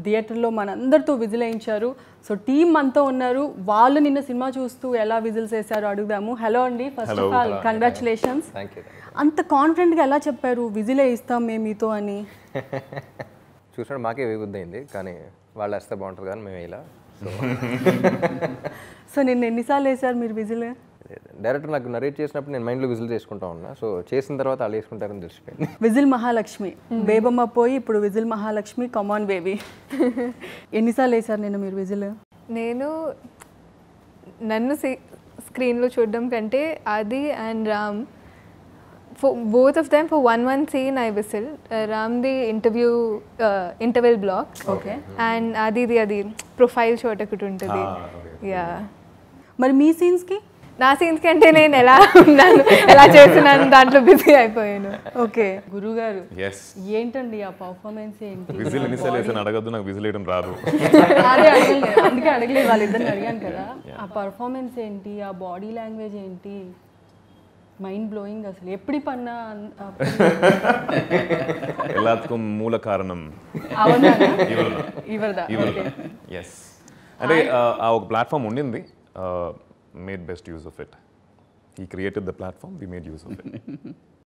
థియేటర్లో మనందరితో విజిల్ వేయించారు సో టీం అంతా ఉన్నారు వాళ్ళు నిన్న సినిమా చూస్తూ ఎలా విజిల్స్ వేశారో అడుగుదాము హలో అండి first of all congratulations thank you అంత కాన్ఫిడెంట్గా ఎలా చెప్పారు విజిల్ వేయిస్తాం మేము మీతో అని చూసినప్పుడు మాకే వేగుద్దయింది కానీ వాళ్ళు వేస్తే బాగుంటుంది కానీ మేము ఇలా సో సో నిన్న ఎన్నిసార్లు వేశారు మీరు విజిల్ డైరెక్టర్ నాకు నరేట్ చేసినప్పుడు నేను మైండ్లో విజిల్ చేసుకుంటా ఉన్నా సో చేసిన తర్వాత వాళ్ళు వేసుకుంటారని తెలిసిపోయింది విజిల్ మహాలక్ష్మి బేబమ్మ పోయి ఇప్పుడు విజిల్ మహాలక్ష్మి కమాన్ బేబీ ఎన్నిసార్లు వేశారు నిన్న మీరు విజిల్ నేను నన్ను స్క్రీన్లో చూడడం కంటే అది and Ram for both of them for one one scene I whistle Ram the interview interval block okay and అది ఇది అది ప్రొఫైల్ షాట్ ఒకటి ఉంటుంది యా మరి మీ సీన్స్కి నా సీన్స్ కంటే నేను ఎలా ఉన్నాను ఎలా చేస్తున్నాను దాంట్లో బిజీ అయిపోయాను ఓకే గురుగారు ఎస్ ఏంటండి ఆ పర్ఫార్మెన్స్ ఏంటి విజిల్ ఎన్నిసార్లు వేసాను అడగద్దు నాకు విజిల్ వేయడం రాదు అదే అడగలేదు అందుకే అడగలేదు వాళ్ళిద్దరిని అడిగాను కదా ఆ పర్ఫార్మెన్స్ ఏంటి ఆ బాడీ లాంగ్వేజ్ ఏంటి మైండ్ బ్లోయింగ్ అసలు ఎప్పుడు పన్నా ఎల్లాత్కం మూల కారణం అవునా ఇవరదా ఇవల్ ఎస్ అంటే uh, ఆ ఒక ప్లాట్ఫామ్ ఉండింది made best use of it ఈ created the platform we made use of it